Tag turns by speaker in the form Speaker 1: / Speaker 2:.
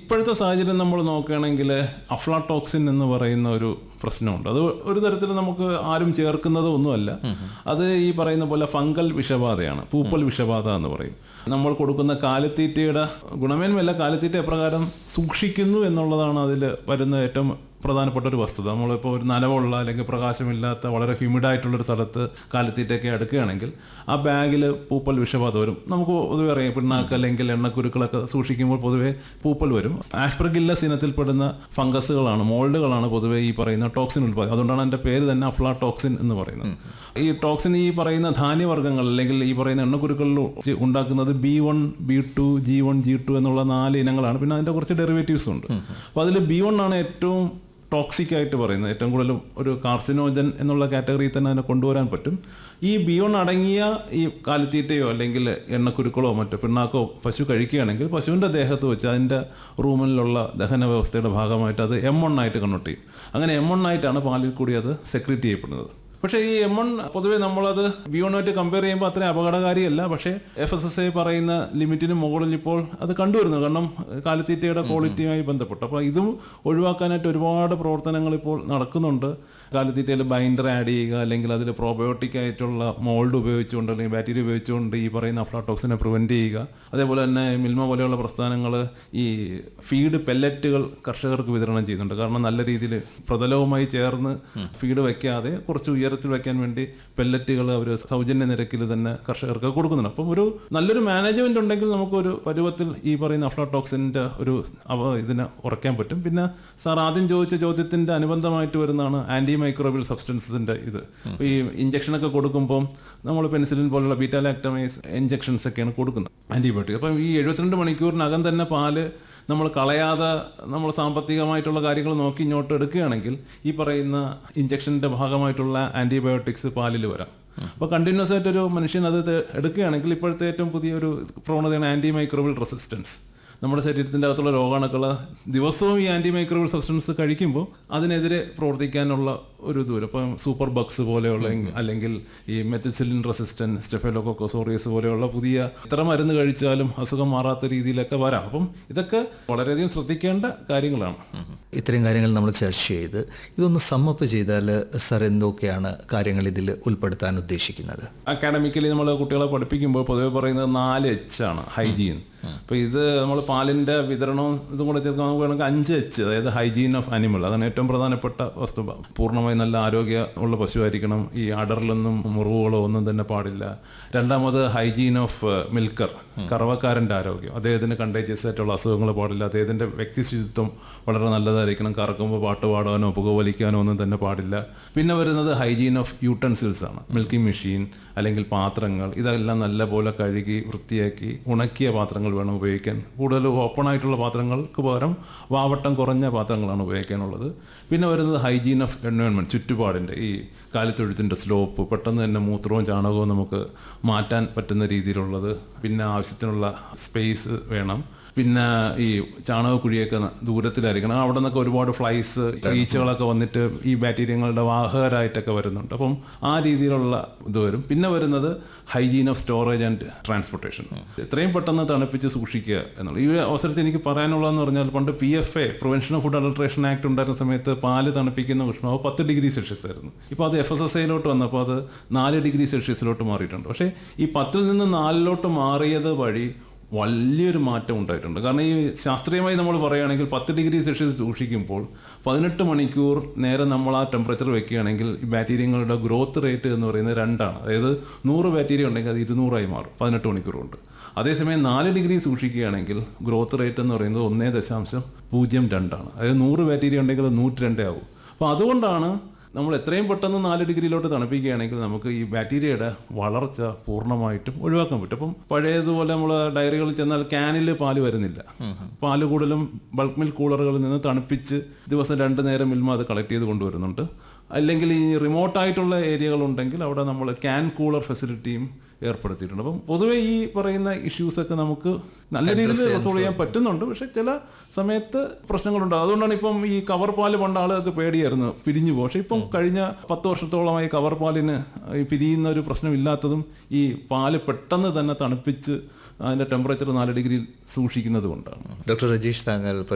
Speaker 1: ഇപ്പോഴത്തെ സാഹചര്യം നമ്മൾ നോക്കുകയാണെങ്കിൽ അഫ്ലാടോക്സിൻ എന്ന് പറയുന്ന ഒരു പ്രശ്നമുണ്ട് അത് ഒരു തരത്തിൽ നമുക്ക് ആരും ചേർക്കുന്നത് ഒന്നുമല്ല അത് ഈ പറയുന്ന പോലെ ഫംഗൽ വിഷബാധയാണ് പൂപ്പൽ വിഷബാധ എന്ന് പറയും നമ്മൾ കൊടുക്കുന്ന കാലിത്തീറ്റയുടെ ഗുണമേന്മയല്ല കാലിത്തീറ്റ എപ്രകാരം സൂക്ഷിക്കുന്നു എന്നുള്ളതാണ് അതിൽ വരുന്ന ഏറ്റവും പ്രധാനപ്പെട്ട ഒരു വസ്തുത നമ്മളിപ്പോൾ ഒരു നനവുള്ള അല്ലെങ്കിൽ പ്രകാശമില്ലാത്ത വളരെ ഹ്യൂമിഡ് ആയിട്ടുള്ള ഒരു സ്ഥലത്ത് കാലിത്തീറ്റയൊക്കെ എടുക്കുകയാണെങ്കിൽ ആ ബാഗിൽ പൂപ്പൽ വിഷബാധ വരും നമുക്ക് പൊതുവെ അറിയാം പിണ്ണാക്ക് അല്ലെങ്കിൽ എണ്ണക്കുരുക്കളൊക്കെ സൂക്ഷിക്കുമ്പോൾ പൊതുവെ പൂപ്പൽ വരും ആസ്പ്രഗില്ലസ് ഇനത്തിൽപ്പെടുന്ന ഫംഗസുകളാണ് മോൾഡുകളാണ് പൊതുവെ ഈ പറയുന്ന ടോക്സിൻ ഉൽപ്പാദനം അതുകൊണ്ടാണ് എൻ്റെ പേര് തന്നെ അഫ്ലാടോക്സിൻ എന്ന് പറയുന്നത് ഈ ടോക്സിൻ ഈ പറയുന്ന ധാന്യവർഗ്ഗങ്ങൾ അല്ലെങ്കിൽ ഈ പറയുന്ന എണ്ണക്കുരുക്കളിൽ ഉണ്ടാക്കുന്നത് B one B two G one G two എന്നുള്ള നാല് ഇനങ്ങളാണ് പിന്നെ അതിൻ്റെ കുറച്ച് ഡെറിവേറ്റീവ്സ് ഉണ്ട് അപ്പോൾ അതിൽ ബി വൺ ആണ് ഏറ്റവും ടോക്സിക് ആയിട്ട് പറയുന്നത് ഏറ്റവും കൂടുതൽ ഒരു കാർസിനോജൻ എന്നുള്ള കാറ്റഗറിയിൽ തന്നെ അതിനെ കൊണ്ടുവരാൻ പറ്റും ഈ ബി വൺ അടങ്ങിയ ഈ കാലിത്തീറ്റയോ അല്ലെങ്കിൽ എണ്ണക്കുരുക്കളോ മറ്റോ പിണ്ണാക്കോ പശു കഴിക്കുകയാണെങ്കിൽ പശുവിൻ്റെ ദേഹത്ത് വെച്ച് അതിൻ്റെ റൂമിലുള്ള ദഹന വ്യവസ്ഥയുടെ ഭാഗമായിട്ട് അത് എം വൺ ആയിട്ട് കൺവേർട്ട് ചെയ്യും അങ്ങനെ എം വൺ ആയിട്ടാണ് പാലിൽ കൂടി അത് സെക്രീറ്റ് ചെയ്യപ്പെടുന്നത് പക്ഷേ ഈ എം വൺ പൊതുവെ നമ്മളത് ബി വണ്ണുമായിട്ട് കമ്പയർ ചെയ്യുമ്പോൾ അത്രയും അപകടകാരിയല്ല പക്ഷേ എഫ് എസ് എസ് ഐ പറയുന്ന ലിമിറ്റിന് മുകളിൽ ഇപ്പോൾ അത് കണ്ടുവരുന്നു കാരണം കാലിത്തീറ്റയുടെ ക്വാളിറ്റിയുമായി ബന്ധപ്പെട്ട് അപ്പോൾ ഇതും ഒഴിവാക്കാനായിട്ട് ഒരുപാട് പ്രവർത്തനങ്ങൾ ഇപ്പോൾ നടക്കുന്നുണ്ട് കാലിത്തീറ്റയിൽ ബൈൻഡർ ആഡ് ചെയ്യുക അല്ലെങ്കിൽ അതിൽ പ്രോബയോട്ടിക് ആയിട്ടുള്ള മോൾഡ് ഉപയോഗിച്ചുകൊണ്ട് അല്ലെങ്കിൽ ബാക്ടീരിയ ഉപയോഗിച്ചുകൊണ്ട് ഈ പറയുന്ന അഫ്ലാടോക്സിനെ പ്രിവെൻറ്റ് ചെയ്യുക അതേപോലെ തന്നെ മിൽമ പോലെയുള്ള പ്രസ്ഥാനങ്ങൾ ഈ ഫീഡ് പെല്ലറ്റുകൾ കർഷകർക്ക് വിതരണം ചെയ്യുന്നുണ്ട് കാരണം നല്ല രീതിയിൽ പ്രതലവുമായി ചേർന്ന് ഫീഡ് വയ്ക്കാതെ കുറച്ച് ഉയരത്തിൽ വെക്കാൻ വേണ്ടി പെല്ലറ്റുകൾ അവർ സൗജന്യ നിരക്കിൽ തന്നെ കർഷകർക്ക് കൊടുക്കുന്നുണ്ട് അപ്പം ഒരു നല്ലൊരു മാനേജ്മെന്റ് ഉണ്ടെങ്കിൽ നമുക്കൊരു പരുവത്തിൽ ഈ പറയുന്ന അഫ്ലാടോക്സിന്റെ ഒരു അവ ഇതിനെ ഉറക്കാൻ പറ്റും പിന്നെ സാർ ആദ്യം ചോദിച്ച ചോദ്യത്തിന്റെ അനുബന്ധമായിട്ട് വരുന്നതാണ് ആന്റി മൈക്രോബിയൽ സബ്സ്റ്റൻസിന്റെ ഇത് ഇപ്പൊ ഈ ഇഞ്ചക്ഷൻ ഒക്കെ കൊടുക്കുമ്പോൾ നമ്മൾ പെൻസിലിൻ പോലുള്ള ബീറ്റാലാക്ടമൈസ് ഇഞ്ചക്ഷൻസ് ഒക്കെയാണ് കൊടുക്കുന്നത് ആന്റിബയോട്ടിക് അപ്പം ഈ എഴുപത്തിരണ്ട് മണിക്കൂറിനകം തന്നെ പാല് നമ്മൾ കളയാതെ നമ്മൾ സാമ്പത്തികമായിട്ടുള്ള കാര്യങ്ങൾ നോക്കി ഇങ്ങോട്ട് എടുക്കുകയാണെങ്കിൽ ഈ പറയുന്ന ഇഞ്ചക്ഷൻ്റെ ഭാഗമായിട്ടുള്ള ആന്റിബയോട്ടിക്സ് പാലിൽ വരാം അപ്പോൾ കണ്ടിന്യൂസ് ആയിട്ട് ഒരു മനുഷ്യൻ അത് തെ- എടുക്കുകയാണെങ്കിൽ ഇപ്പോഴത്തെ ഏറ്റവും പുതിയൊരു പ്രവണതയാണ് ആന്റി മൈക്രോബിയൽ റെസിസ്റ്റൻസ് നമ്മുടെ ശരീരത്തിൻ്റെ അകത്തുള്ള രോഗാണുക്കൾ ദിവസവും ഈ ആന്റി മൈക്രോബിയൽ സബ്സ്റ്റൻസ് കഴിക്കുമ്പോൾ അതിനെതിരെ പ്രവർത്തിക്കാനുള്ള ഒരു ദൂരം ഇപ്പം സൂപ്പർ ബക്സ് പോലെയുള്ള അല്ലെങ്കിൽ ഈ മെത്തിസിലിൻ റെസിസ്റ്റൻറ്റ് സ്റ്റെഫലോക്കോസോറിയസ് പോലെയുള്ള പുതിയ എത്ര മരുന്ന് കഴിച്ചാലും അസുഖം മാറാത്ത രീതിയിലൊക്കെ വരാം അപ്പം ഇതൊക്കെ വളരെയധികം ശ്രദ്ധിക്കേണ്ട കാര്യങ്ങളാണ്
Speaker 2: ഇത്രയും കാര്യങ്ങൾ നമ്മൾ ചർച്ച ചെയ്ത് ഇതൊന്ന് സമ്മപ്പ് ചെയ്താൽ സർ എന്തൊക്കെയാണ് കാര്യങ്ങൾ ഇതിൽ ഉൾപ്പെടുത്താൻ ഉദ്ദേശിക്കുന്നത്
Speaker 1: അക്കാഡമിക്കലി നമ്മൾ കുട്ടികളെ പഠിപ്പിക്കുമ്പോൾ പൊതുവെ പറയുന്നത് നാല് എച്ച് ആണ് ഹൈജീൻ അപ്പൊ ഇത് നമ്മൾ പാലിന്റെ വിതരണവും ഇതും കൂടെ ചേർക്കാൻ നമുക്ക് വേണമെങ്കിൽ അഞ്ച് എച്ച് അതായത് ഹൈജീൻ ഓഫ് അനിമൽ അതാണ് ഏറ്റവും പ്രധാനപ്പെട്ട വസ്തു പൂർണ്ണമായി നല്ല ആരോഗ്യ ഉള്ള പശുവായിരിക്കണം ഈ അടറിലൊന്നും മുറിവുകളോ ഒന്നും തന്നെ പാടില്ല രണ്ടാമത് ഹൈജീൻ ഓഫ് മിൽക്കർ കറവക്കാരന്റെ ആരോഗ്യം അദ്ദേഹത്തിന് കണ്ടേജിയസ് ആയിട്ടുള്ള അസുഖങ്ങൾ പാടില്ല അദ്ദേഹത്തിന്റെ വ്യക്തി ശുചിത്വം വളരെ നല്ലതായിരിക്കണം കറക്കുമ്പോൾ പാട്ട് പാടാനോ പുകവലിക്കാനോ ഒന്നും തന്നെ പാടില്ല പിന്നെ വരുന്നത് ഹൈജീൻ ഓഫ് യൂട്ടൻസിൽസ് ആണ് മിൽക്കിംഗ് മെഷീൻ അല്ലെങ്കിൽ പാത്രങ്ങൾ ഇതെല്ലാം നല്ലപോലെ കഴുകി വൃത്തിയാക്കി ഉണക്കിയ പാത്രങ്ങൾ വേണം ഉപയോഗിക്കാൻ കൂടുതൽ ഓപ്പൺ ആയിട്ടുള്ള പാത്രങ്ങൾക്ക് പകരം വാവട്ടം കുറഞ്ഞ പാത്രങ്ങളാണ് ഉപയോഗിക്കാനുള്ളത് പിന്നെ വരുന്നത് ഹൈജീൻ ഓഫ് എൻവയോൺമെൻറ്റ് ചുറ്റുപാടിൻ്റെ ഈ കാലിത്തൊഴുത്തിൻ്റെ സ്ലോപ്പ് പെട്ടെന്ന് തന്നെ മൂത്രവും ചാണകവും നമുക്ക് മാറ്റാൻ പറ്റുന്ന രീതിയിലുള്ളത് പിന്നെ ആവശ്യത്തിനുള്ള സ്പേസ് വേണം പിന്നെ ഈ ചാണകക്കുഴിയൊക്കെ ന- ദൂരത്തിലായിരിക്കണം അവിടെ നിന്നൊക്കെ ഒരുപാട് ഫ്ലൈസ് ഈച്ചകളൊക്കെ വന്നിട്ട് ഈ ബാക്ടീരിയങ്ങളുടെ വാഹകരായിട്ടൊക്കെ വരുന്നുണ്ട് അപ്പം ആ രീതിയിലുള്ള ഇത് വരും പിന്നെ വരുന്നത് hygiene of storage and transportation എത്രയും പെട്ടെന്ന് തണുപ്പിച്ച് സൂക്ഷിക്കുക എന്നുള്ളത് ഈ അവസരത്തിൽ എനിക്ക് പറയാനുള്ളതെന്ന് പറഞ്ഞാൽ പണ്ട് P F A prevention of food adulteration act ഉണ്ടായിരുന്ന സമയത്ത് പാല് തണുപ്പിക്കുന്ന ഉഷ്ണാവ് പത്ത് ഡിഗ്രി സെൽഷ്യസ് ആയിരുന്നു ഇപ്പോൾ അത് എഫ് എസ് എസ് ഐയിലോട്ട് വന്നപ്പോൾ അത് നാല് ഡിഗ്രി സെൽഷ്യസിലോട്ട് മാറിയിട്ടുണ്ട് പക്ഷേ ഈ പത്തിൽ നിന്ന് നാലിലോട്ട് മാറിയത് വഴി വലിയൊരു മാറ്റം ഉണ്ടായിട്ടുണ്ട് കാരണം ഈ ശാസ്ത്രീയമായി നമ്മൾ പറയുകയാണെങ്കിൽ പത്ത് ഡിഗ്രി സെൽഷ്യസ് സൂക്ഷിക്കുമ്പോൾ പതിനെട്ട് മണിക്കൂർ നേരെ നമ്മൾ ആ ടെമ്പറേച്ചർ വെക്കുകയാണെങ്കിൽ ഈ ബാക്ടീരിയങ്ങളുടെ ഗ്രോത്ത് റേറ്റ് എന്ന് പറയുന്നത് രണ്ടാണ് അതായത് നൂറ് ബാക്ടീരിയ ഉണ്ടെങ്കിൽ അത് ഇരുന്നൂറായി മാറും പതിനെട്ട് മണിക്കൂർ കൊണ്ട് അതേസമയം നാല് ഡിഗ്രി സൂക്ഷിക്കുകയാണെങ്കിൽ ഗ്രോത്ത് റേറ്റ് എന്ന് പറയുന്നത് ഒന്നേ ദശാംശം പൂജ്യം രണ്ടാണ് അതായത് നൂറ് ബാക്ടീരിയ ഉണ്ടെങ്കിൽ അത് നൂറ്റി രണ്ടേ ആവും അപ്പോൾ അതുകൊണ്ടാണ് നമ്മൾ എത്രയും പെട്ടെന്ന് നാല് ഡിഗ്രിയിലോട്ട് തണുപ്പിക്കുകയാണെങ്കിൽ നമുക്ക് ഈ ബാക്ടീരിയയുടെ വളർച്ച പൂർണ്ണമായിട്ടും ഒഴിവാക്കാൻ പറ്റും അപ്പം പഴയതുപോലെ നമ്മൾ ഡയറികളിൽ ചെന്നാൽ ക്യാനിൽ പാല് വരുന്നില്ല പാല് കൂടുതലും ബൾക്ക് മിൽക്ക് കൂളറുകളിൽ നിന്ന് തണുപ്പിച്ച് ദിവസം രണ്ട് നേരം മിൽമ അത് കളക്ട് ചെയ്ത് കൊണ്ടുവരുന്നുണ്ട് അല്ലെങ്കിൽ ഈ റിമോട്ടായിട്ടുള്ള ഏരിയകളുണ്ടെങ്കിൽ അവിടെ നമ്മൾ ക്യാൻ കൂളർ ഫെസിലിറ്റിയും ഏർപ്പെടുത്തിയിട്ടുണ്ട് അപ്പം പൊതുവെ ഈ പറയുന്ന ഇഷ്യൂസ് ഒക്കെ നമുക്ക് നല്ല രീതിയിൽ റിസോൾവ് ചെയ്യാൻ പറ്റുന്നുണ്ട് പക്ഷെ ചില സമയത്ത് പ്രശ്നങ്ങളുണ്ട് അതുകൊണ്ടാണ് ഇപ്പം ഈ കവർ പാല് പണ്ട് ആളുകൾക്ക് പേടിയായിരുന്നു പിരിഞ്ഞു പോകും പക്ഷെ ഇപ്പം കഴിഞ്ഞ പത്ത് വർഷത്തോളമായി കവർ പാലിന് ഈ പിരിയുന്ന ഒരു പ്രശ്നമില്ലാത്തതും ഈ പാല് പെട്ടെന്ന് തന്നെ തണുപ്പിച്ച് അതിന്റെ ടെമ്പറേച്ചർ നാല് ഡിഗ്രിയിൽ സൂക്ഷിക്കുന്നത് കൊണ്ടാണ്
Speaker 2: ഡോക്ടർ രജീഷ് താങ്കൾ